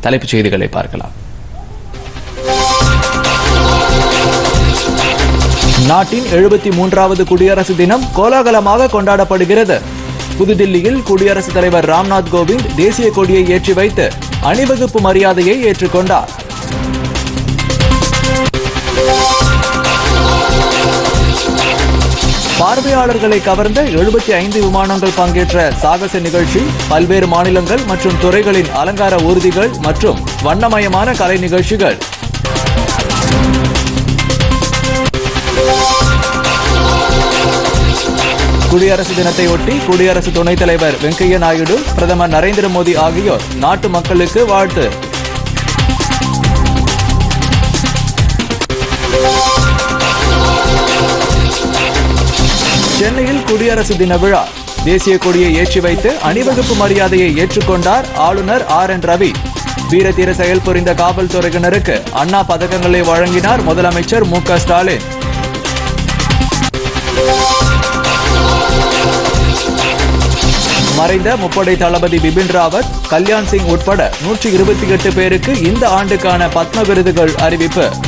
தலைப்புச் செய்திகளை பார்க்கலாம் நாட்டின் எழுபத்தி மூன்றாவது குடியரசு தினம் கோலாகலமாக கொண்டாடப்படுகிறது புதுதில்லியில் குடியரசுத் தலைவர் ராம்நாத் கோவிந்த் தேசிய கொடியை ஏற்றி வைத்து அணிவகுப்பு மரியாதையை ஏற்றுக்கொண்டார் பார்வையாளர்களை கவர்ந்த எழுபத்தி ஐந்து விமானங்கள் பங்கேற்ற சாகச நிகழ்ச்சி பல்வேறு மாநிலங்கள் மற்றும் துறைகளின் அலங்கார ஊர்திகள் மற்றும் வண்ணமயமான கலை நிகழ்ச்சிகள் குடியரசு தினத்தையொட்டி குடியரசு துணைத் தலைவர் வெங்கையா நாயுடு பிரதமர் நரேந்திர மோடி ஆகியோர் நாட்டு மக்களுக்கு வாழ்த்து சென்னையில் குடியரசு தின விழா தேசிய கொடியை ஏற்றி வைத்து அணிவகுப்பு மரியாதையை ஏற்றுக்கொண்டார் ஆளுநர் ஆர் என் ரவி வீரதீர செயல் புரிந்த காவல்துறையினருக்கு அண்ணா பதக்கங்களை வழங்கினார் முதலமைச்சர் மு க ஸ்டாலின் மறைந்த முப்படை தளபதி பிபின் ராவத் கல்யாண் சிங் உட்பட நூற்றி இருபத்தி எட்டு பேருக்கு இந்த ஆண்டுக்கான பத்ம விருதுகள் அறிவிப்பு